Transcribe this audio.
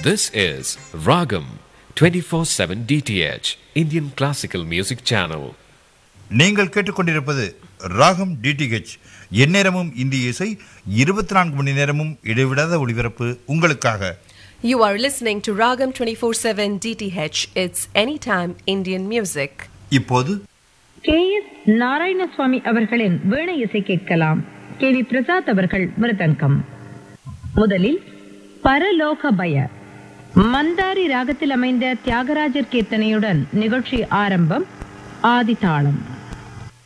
This is Ragam 24/7 DTH Indian Classical Music Channel. நீங்கள் கேட்டுக்கொண்டிருப்பது ராகம் டிடிஹெச் எந்நேரமும் இந்திய இசை இருபத்தி நான்கு மணி நேரமும் இடைவிடாத ஒளிபரப்பு உங்களுக்காக You are listening to Ragam 24/7 DTH. It's anytime Indian music. இப்போது கே எஸ் நாராயணசுவாமி அவர்களின் வீணை இசை கேட்கலாம் கே வி பிரசாத் அவர்கள் மிருதங்கம் முதலில் பரலோக பய மந்தாரி ராகத்தில் அமைந்த தியாகராஜர் கீர்த்தனையுடன் நிகழ்ச்சி ஆரம்பம் ஆதிதாளம்